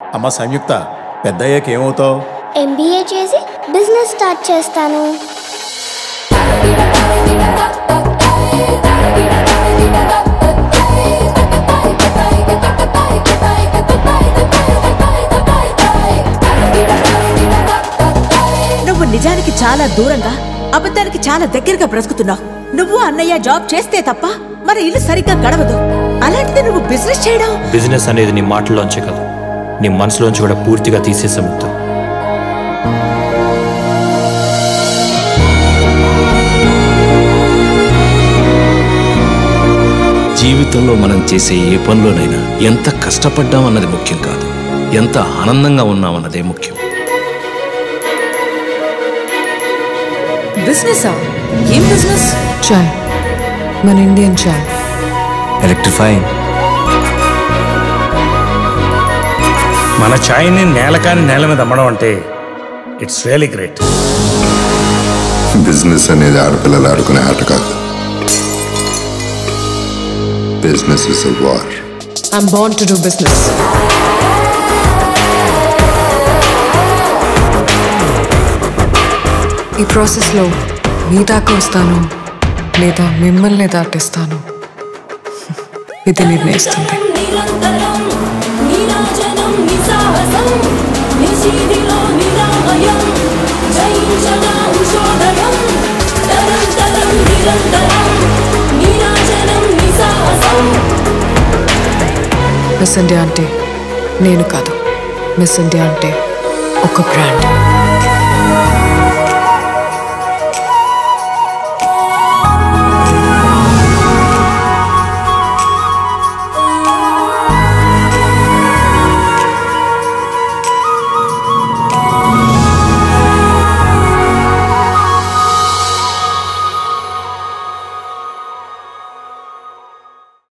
అమ్మ సంయుక్త పెద్దయ్యాక ఏమవుతావు ఎంబీఏ చేసి బిజినెస్ స్టార్ట్ చేస్తాను నువ్వు నిజానికి చాలా దూరంగా అబద్ధానికి చాలా దగ్గరగా బ్రతుకుతున్నావు నువ్వు అన్నయ్య జాబ్ చేస్తే తప్ప మన ఇల్లు సరిగ్గా గడవదు అలాంటిది నువ్వు బిజినెస్ చేయడం బిజినెస్ అనేది నీ మాటల్లోంచే కాదు నీ మనసులోంచి కూడా పూర్తిగా తీసేసే ముద్దు జీవితంలో మనం చేసే ఏ పనిలోనైనా ఎంత కష్టపడ్డామన్నది ముఖ్యం కాదు ఎంత ఆనందంగా ఉన్నామన్నదే ముఖ్యం బిజినెసా ఏం బిజినెస్ చాయ్ మన ఇండియన్ చాయ్ ఎలక్ట్రిఫైయింగ్ మన ఛాయ్ని నేల కాని నేల మీద అమ్మడం అంటే ఇట్స్ రియలీ గ్రేట్ బిజినెస్ అనేది ఆడపిల్లలు ఆడుకునే ఆట కాదు business is a war I'm born to do business ఈ ప్రాసెస్లో మీ దాకా వస్తాను లేదా మిమ్మల్ని దాటిస్తాను ఇది నిర్ణయిస్తుంది మిస్ ఇండియా అంటే నేను కాదు మిస్ ఇండియా అంటే ఒక బ్రాండ్